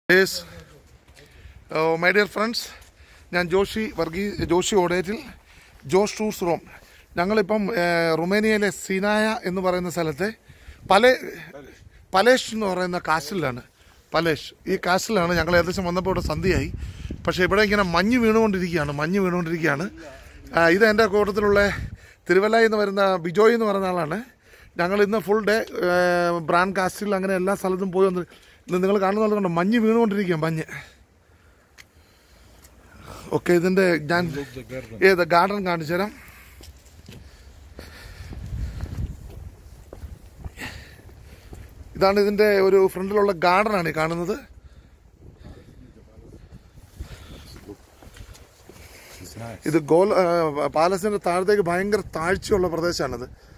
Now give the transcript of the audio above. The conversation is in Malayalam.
യെസ് മൈ ഡിയർ ഫ്രണ്ട്സ് ഞാൻ ജോഷി വർഗീ ജോഷി ഓടേറ്റിൽ ജോഷ് ടൂർസ് റോം ഞങ്ങളിപ്പം ഏഹ്, റുമേനിയയിലെ സിനായ എന്ന് പറയുന്ന സ്ഥലത്തെ പല പലേഷ് എന്ന് പറയുന്ന കാസിലാണ് പലേഷ് ഈ കാസിലാണ് ഞങ്ങൾ ഏകദേശം വന്നപ്പോൾ ഇവിടെ സന്ധ്യയായി പക്ഷേ ഇവിടെ ഇങ്ങനെ മഞ്ഞ് വീണുകൊണ്ടിരിക്കുകയാണ് മഞ്ഞ് വീണുകൊണ്ടിരിക്കുകയാണ് ആ, ഇത് എൻ്റെ കൂട്ടത്തിലുള്ള തിരുവല്ല എന്ന് വരുന്ന ബിജോയ് എന്ന് പറയുന്ന ആളാണ് ഞങ്ങൾ ഇന്ന് ഫുൾ ഡേ ബ്രാൻഡ് കാസ്റ്റിൽ അങ്ങനെ എല്ലാ സ്ഥലത്തും പോയി വന്ന് ഇന്ന് നിങ്ങൾ കാണുന്നത് കണ്ടോ മഞ്ഞ് വീണുകൊണ്ടിരിക്കുക മഞ്ഞ് ഓക്കെ ഇതിൻ്റെ ഞാൻ ഏത് ഗാർഡൻ കാണിച്ചു തരാം ഇതാണ് ഇതിൻ്റെ ഒരു ഫ്രണ്ടിലുള്ള ഗാർഡനാണ് ഈ കാണുന്നത് ഇത് ഗോൾ ആ, പാലസിന്റെ താഴത്തേക്ക് ഭയങ്കര താഴ്ചയുള്ള പ്രദേശമാണിത്